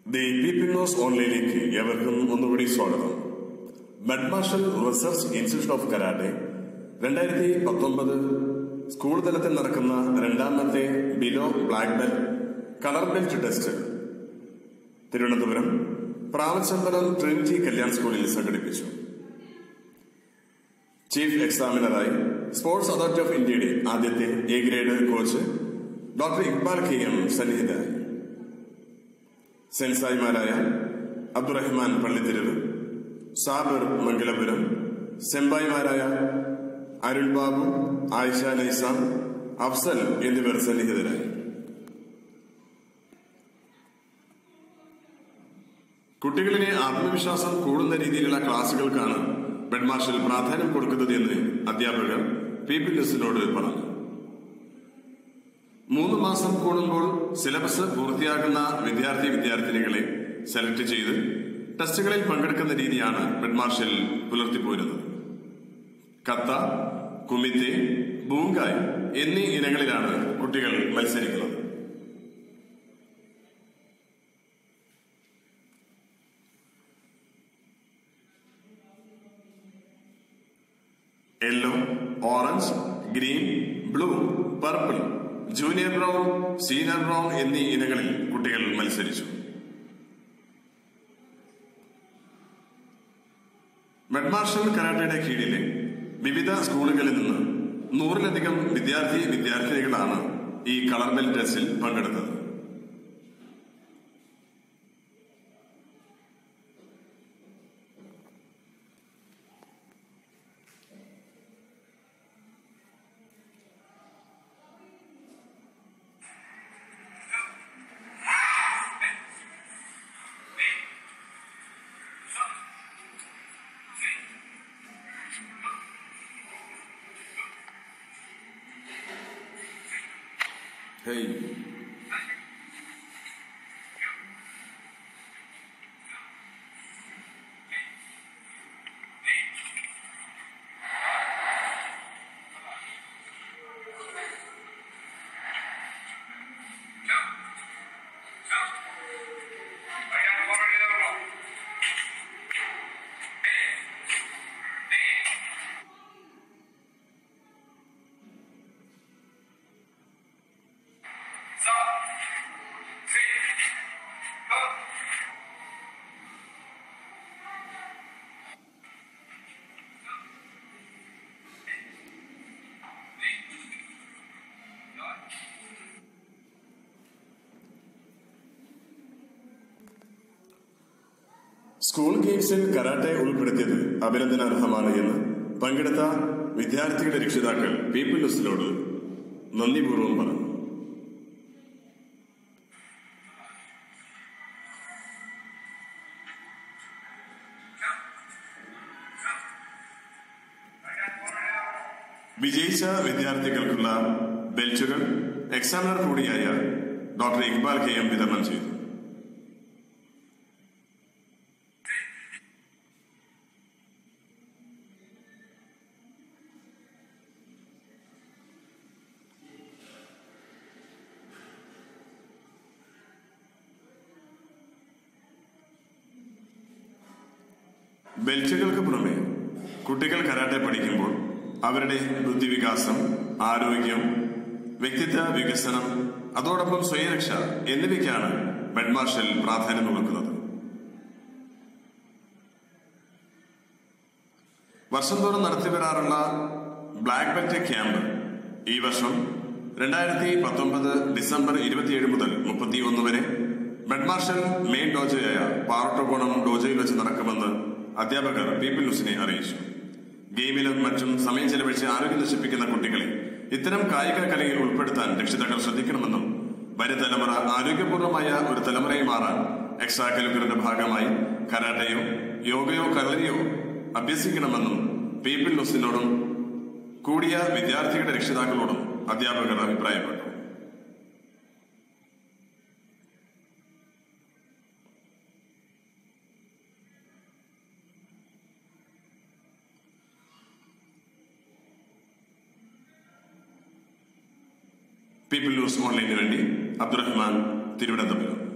The people news ഓൺലൈനിലേക്ക് ഏവർക്കും ഒന്നുകൂടി സ്വാഗതം bud martial research institute of karate രണ്ടായിരത്തി പത്തൊമ്പത് സ്കൂൾ തലത്തിൽ നടക്കുന്ന രണ്ടാമത്തെ below black belt colour belt test Thiruvananthapuram Pravachambalam trinity Kalyan സ്കൂളിൽ സംഘടിപ്പിച്ചു ചീഫ് എക്സാമിനറായി സ്പോർട്സ് അതോറിറ്റി ഓഫ് ഇന്ത്യയുടെ ആദ്യത്തെ A grade coach doctor Iqbal K M സന്നിഹിതരായി സെൻസായിമാരായ അബ്ദുറഹ്മാൻ പള്ളിത്തിരിവ് സാബിർ മംഗലപുരം സെമ്പായിമാരായ അരുൾ ബാബു ആയിഷ നൈസാം അഫ്സൽ എന്നിവർ സന്നിഹിതരായി കുട്ടികളിലെ ആത്മവിശ്വാസം കൂടുന്ന രീതിയിലുള്ള ക്ലാസുകൾക്കാണ് ബെഡ് മാർഷൽ പ്രാധാന്യം കൊടുക്കുന്നത് എന്ന് അധ്യാപകർ പീപ്പിൾ ന്യൂസിനോട് പറഞ്ഞു മൂന്ന് മാസം കൂടുമ്പോൾ സിലബസ് പൂർത്തിയാകുന്ന വിദ്യാർത്ഥി വിദ്യാർത്ഥിനികളെ സെലക്ട് ചെയ്ത് ടെസ്റ്റുകളിൽ പങ്കെടുക്കുന്ന രീതിയാണ് ബെഡ് മാർഷൽ പുലർത്തിപ്പോരുന്നത് കത്ത കുമിത്തെ ബൂങ്കായ് എന്നീ ഇനങ്ങളിലാണ് കുട്ടികൾ മത്സരിക്കുന്നത് yellow orange green blue purple junior brown senior brown എന്നീ ഇനങ്ങളിൽ കുട്ടികൾ മത്സരിച്ചു മെഡ്മാർഷൽ കരാട്ടയുടെ കീഴിലെ വിവിധ സ്കൂളുകളിൽ നിന്ന് നൂറിലധികം വിദ്യാർത്ഥി വിദ്യാർത്ഥിനികളാണ് ഈ കളർ ബെൽ ടെസ്റ്റിൽ പങ്കെടുത്തത് Hey. സ്കൂൾ ഗെയിംസിൽ കരാട്ടെ ഉൾപ്പെടുത്തിയത് അഭിനന്ദനാർഹമാണ് എന്ന് പങ്കെടുത്ത വിദ്യാർത്ഥികളുടെ രക്ഷിതാക്കൾ പീപ്പിൾ ന്യൂസിനോട് നന്ദിപൂർവ്വം പറഞ്ഞു വിജയിച്ച വിദ്യാർത്ഥികൾക്കുള്ള ബെൽറ്റുകൾ എക്സാമിനർ കൂടിയായ ഡോക്ടർ ഇക്ബാൽ കെ എം വിതരണം ചെയ്തു ബെൽറ്റുകൾക്ക് പുറമെ കുട്ടികൾ കരാട്ടെ പഠിക്കുമ്പോൾ അവരുടെ ബുദ്ധിവികാസം ആരോഗ്യം വ്യക്തിത്വ വികസനം അതോടൊപ്പം സ്വയരക്ഷ എന്നിവയ്ക്കാണ് ബെഡ് മാർഷൽ പ്രാധാന്യം കൊടുക്കുന്നത് വർഷം തോറും നടത്തിവരാറുള്ള ബ്ലാക്ക് ബെൽറ്റ് ക്യാമ്പ് ഈ വർഷം രണ്ടായിരത്തി പത്തൊമ്പത് ഡിസംബർ ഇരുപത്തിയേഴ് മുതൽ മുപ്പത്തിയൊന്ന് വരെ ബെഡ് മാർഷൽ മെയിൻ ഡോജയായ പാറട്ടോകോണം ഡോജയിൽ വെച്ച് നടക്കുമെന്ന് അധ്യാപകർ പീപ്പിൾ ന്യൂസിനെ അറിയിച്ചു ഗെയിമിലും മറ്റും സമയം ചെലവഴിച്ച് ആരോഗ്യം നശിപ്പിക്കുന്ന കുട്ടികളെ ഇത്തരം കായിക കലയിൽ ഉൾപ്പെടുത്താൻ രക്ഷിതാക്കൾ ശ്രദ്ധിക്കണമെന്നും വരും തലമുറ ആരോഗ്യപൂർണമായ ഒരു തലമുറയെ മാറാൻ എക്സ്ട്രാ കരിക്കുലറിന്റെ ഭാഗമായി കരാട്ടയോ യോഗയോ കളരിയോ അഭ്യസിക്കണമെന്നും പീപ്പിൾ ന്യൂസിനോടും കൂടിയ വിദ്യാർത്ഥികളുടെ രക്ഷിതാക്കളോടും അധ്യാപകർ അഭിപ്രായപ്പെട്ടു പീപ്പിൾ ന്യൂസ് ഓൺലൈനു വേണ്ടി അബ്ദുറഹ്മാൻ തിരുവനന്തപുരം